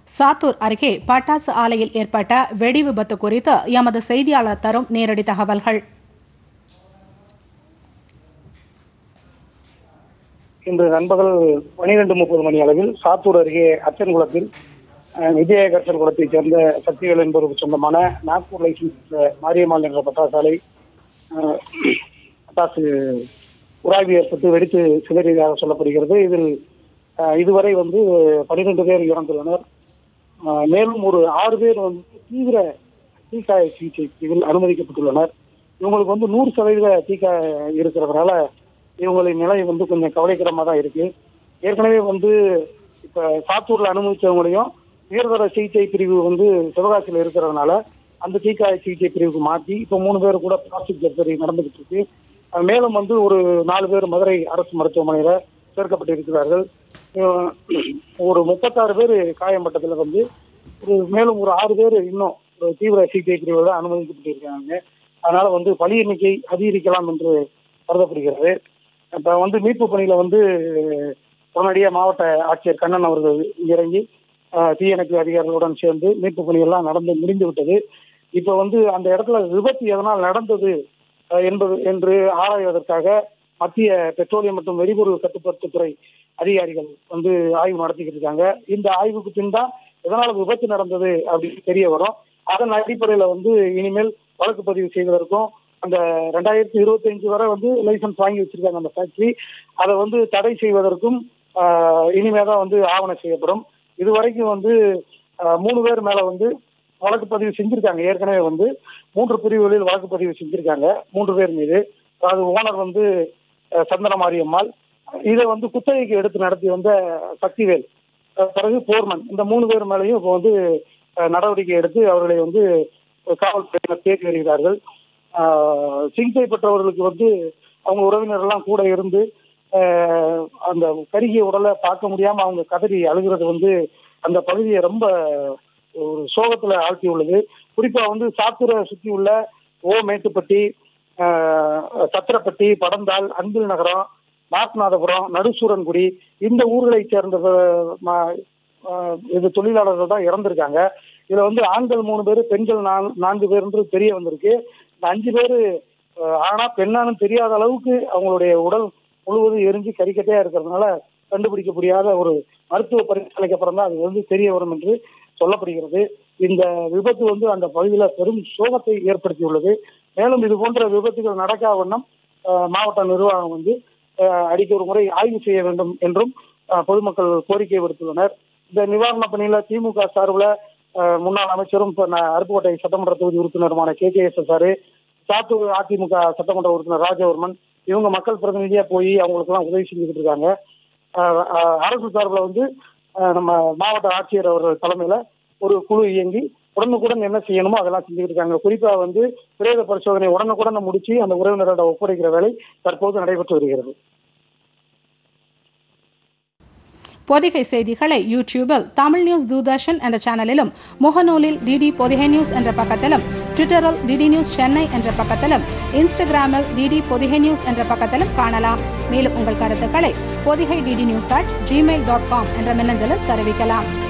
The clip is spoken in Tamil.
சாத்தூர் அருகே பட்டாசு ஆலையில் ஏற்பட்ட வெடி விபத்து குறித்து எமது செய்தியாளர் தரும் நேரடி தகவல்கள் இன்று நண்பகல் பனிரெண்டு முப்பது மணி அளவில் சாத்தூர் அருகே அச்சன்குளத்தில் அஹ், விஜயகர்சன் குளத்தைச் சேர்ந்த சக்திவேல் என்பவருக்கு சொந்தமான நாக்பூர் லைசன்ஸ் பெற்ற மாரியம்மாள் என்ற பட்டாசாலை அஹ், பட்டாசு உராய்வு ஏற்பட்டு வெடித்து சிதறியதாக சொல்லப்படுகிறது இதில் அஹ், இதுவரை வந்து பனிரெண்டு பேர் இறந்துள்ளனர் அஹ், மேலும் ஒரு ஆறு பேர் வந்து தீவிர தீக்காய சிகிச்சை பிரிவில் அனுமதிக்கப்பட்டுள்ளனர் இவங்களுக்கு வந்து நூறு சதவீத தீக்காய இருக்கிறதுனால இவங்களின் நிலை வந்து கொஞ்சம் கவலைக்கிடமா தான் இருக்கு ஏற்கனவே வந்து இப்ப சாத்தூர்ல அனுமதிச்சவங்களையும் உயர்தர சிகிச்சை பிரிவு வந்து சிவகாசியில் இருக்கிறதுனால அந்த தீக்காய சிகிச்சை பிரிவுக்கு மாற்றி இப்ப மூணு பேர் கூட பிளாஸ்டிக் சர்ஜரி நடந்துகிட்டு இருக்கு அஹ் மேலும் வந்து ஒரு நாலு பேர் மதுரை அரசு மருத்துவமனையில சேர்க்கப்பட்டிருக்கிறார்கள் அஹ் ஒரு முப்பத்தாறு பேர் காயம்பட்டதுல வந்து ஒரு மேலும் ஒரு ஆறு பேர் இன்னும் ஒரு தீவிர சிகிச்சை பிரிவில் அனுமதிக்கப்பட்டிருக்காங்க அதனால வந்து பலி எண்ணிக்கை அதிகரிக்கலாம் என்று கருதப்படுகிறது இப்ப வந்து மீட்பு பணியில வந்து உடனடியாக மாவட்ட ஆட்சியர் கண்ணன் அவர்கள் இறங்கி அஹ், தீயணைப்பு அதிகாரிகளுடன் சேர்ந்து மீட்பு பணியெல்லாம் நடந்து முடிந்து விட்டது இப்ப வந்து அந்த இடத்துல விபத்து எதனால் நடந்தது அஹ், என்பது என்று ஆராய்வதற்காக மத்திய பெட்ரோலியம் மற்றும் வெடிபொருள் கட்டுப்பாட்டுத்துறை அதிகாரிகள் வந்து ஆய்வு நடத்திக்கிட்டு இருக்காங்க இந்த ஆய்வுக்கு பின் தான் எதனால விபத்து நடந்தது அப்படின்னு தெரிய வரும் அதன் அடிப்படையில வந்து இனிமேல் வழக்கு பதிவு செய்வதற்கும் அந்த ரெண்டாயிரத்தி இருபத்தஞ்சு வரை வந்து லைசன்ஸ் வாங்கி வச்சிருக்காங்க அந்த ஃபேக்டரி அதை வந்து தடை செய்வதற்கும் ஆஹ், இனிமே தான் வந்து ஆவணம் செய்யப்படும் இதுவரைக்கும் வந்து ஆஹ், மூணு பேர் மேல வந்து வழக்கு பதிவு செஞ்சிருக்காங்க ஏற்கனவே வந்து மூன்று பிரிவுகளில் வழக்கு பதிவு செஞ்சிருக்காங்க மூன்று பேர் மீது அதாவது ஓனர் வந்து அஹ், சந்தன மாரியம்மாள் இதை வந்து குத்தகைக்கு எடுத்து நடத்தி வந்த சக்திவேல் அஹ், பிறகு போர்மன் இந்த மூணு பேர் மேலேயும் இப்போ வந்து அஹ், நடவடிக்கை எடுத்து அவர்களை வந்து காவல்துறையினர் தேடி வருகிறார்கள் ஆஹ், சிகிச்சை பெற்றவர்களுக்கு வந்து அவங்க உறவினரெல்லாம் கூட இருந்து ஆஹ், அந்த கருகிய உடலை பார்க்க முடியாம அவங்க கதறி அழுகிறது வந்து அந்த பகுதியை ரொம்ப ஒரு சோகத்துல ஆழ்த்தி உள்ளது குறிப்பா வந்து சாத்தூரை சுத்தி உள்ள ஓ மேட்டுப்பட்டி ஆஹ், சத்திரப்பட்டி படந்தால் அன்பில் நகரம் நாத்நாதபுரம் நடுசூரன்குடி இந்த ஊர்களை சேர்ந்த அஹ், ம- ஆஹ், இது தொழிலாளர்கள் தான் இறந்திருக்காங்க இதுல வந்து ஆண்கள் மூணு பேர் பெண்கள் நான்- நான்கு பேர்ன்றது தெரிய வந்திருக்கு இந்த அஞ்சு பேர் ஆனா பெண்ணானு தெரியாத அளவுக்கு அவங்களுடைய உடல் முழுவதும் எரிஞ்சு கறிக்கட்டையா இருக்கிறதுனால கண்டுபிடிக்க முடியாத ஒரு மருத்துவ பரிசோதனைக்கு அப்புறம் தான் அது வந்து தெரிய வரும் என்று சொல்லப்படுகிறது இந்த விபத்து வந்து அந்த பகுதியில பெரும் சோகத்தை ஏற்படுத்தியுள்ளது மேலும் இது போன்ற விபத்துகள் நடக்கா வண்ணம் ஆஹ், மாவட்ட நிர்வாகம் வந்து ஆஹ், அடிக்க ஒரு முறை ஆய்வு செய்ய வேண்டும் என்றும் ஆஹ், பொதுமக்கள் கோரிக்கை விடுத்துள்ளனர் இந்த நிவாரண பணியில திமுக சார்பில் முன்னாள் அமைச்சரும் இப்ப நான் அருப்புக்கோட்டை சட்டமன்ற தொகுதி உறுப்பினருமான K K S S Sattur ADMK சட்டமன்ற உறுப்பினர் ராஜவர்மன் இவங்க மக்கள் பிரதிநிதியா போய் அவங்களுக்கு எல்லாம் உதவி செஞ்சுக்கிட்டு இருக்காங்க ஆஹ் ஆஹ் அரசு சார்பில் வந்து ஆஹ் நம்ம மாவட்ட ஆட்சியர் அவர்கள் தலைமையில ஒரு குழு இயங்கி உடனுக்குடன் என்ன செய்யணுமோ அதெல்லாம் செஞ்சுக்கிட்டு இருக்காங்க குறிப்பா வந்து பிரேத பரிசோதனை உடனுக்குடன் முடிச்சு அந்த உறவினரோட ஒப்படைக்கிற வேலை தற்போது நடைபெற்று வருகிறது பொதிகை செய்திகளை யூடியூபில் தமிழ் நியூஸ் தூர்தர்ஷன் என்ற சேனலிலும் முகநூலில் டிடி பொதிகை நியூஸ் என்ற பக்கத்திலும் ட்விட்டரில் டிடி நியூஸ் சென்னை என்ற பக்கத்திலும் இன்ஸ்டாகிராமில் டிடி பொதிகை நியூஸ் என்ற பக்கத்திலும் காணலாம் மேலும் உங்கள் கருத்துக்களை Podhigai DD news at Gmail dot com என்ற மின்னஞ்சலில் தெரிவிக்கலாம்